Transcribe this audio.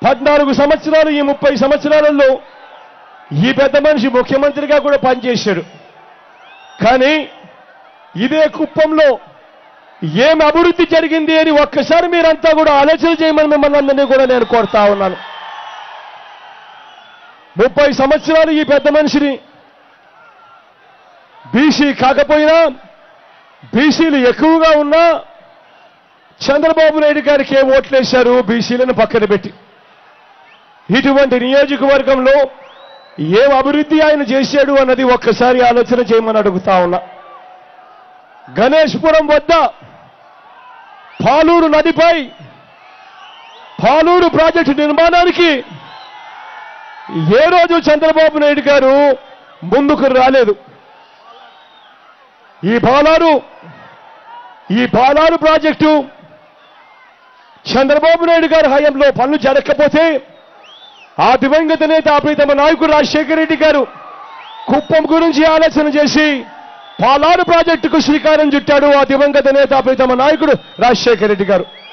పద్నాలుగు సంవత్సరాలు ఈ ముప్పై సంవత్సరాలలో ఈ పెద్ద మనిషి ముఖ్యమంత్రిగా కూడా పనిచేశాడు కానీ ఇదే కుప్పంలో ఏం అభివృద్ధి జరిగింది అని ఒక్కసారి మీరంతా కూడా ఆలోచన చేయమని మిమ్మల్ని అందరినీ కూడా నేను కోరుతా ఉన్నాను ముప్పై సంవత్సరాలు ఈ పెద్ద మనిషిని బీసీ కాకపోయినా బీసీలు ఎక్కువగా ఉన్నా చంద్రబాబు నాయుడు గారికి ఏ ఓట్లేశారు బీసీలను పక్కన పెట్టి ఇటువంటి నియోజకవర్గంలో ఏం అభివృద్ధి ఆయన చేశాడు అన్నది ఒక్కసారి ఆలోచన చేయమని అడుగుతా ఉన్నా గణేష్పురం వద్ద పాలూరు నదిపై పాలూరు ప్రాజెక్టు నిర్మాణానికి ఏ రోజు చంద్రబాబు నాయుడు గారు ముందుకు రాలేదు ఈ పాలారు ఈ పాలారు ప్రాజెక్టు చంద్రబాబు నాయుడు గారి హయాంలో పనులు జరగకపోతే ఆ దివంగత నేత ప్రీతమ నాయకుడు రాజశేఖర రెడ్డి గారు కుప్పం గురించి ఆలోచన చేసి పాలారు ప్రాజెక్టుకు శ్రీకారం చుట్టాడు ఆ దివంగత నేత ప్రీతమ నాయకుడు రాజశేఖర రెడ్డి గారు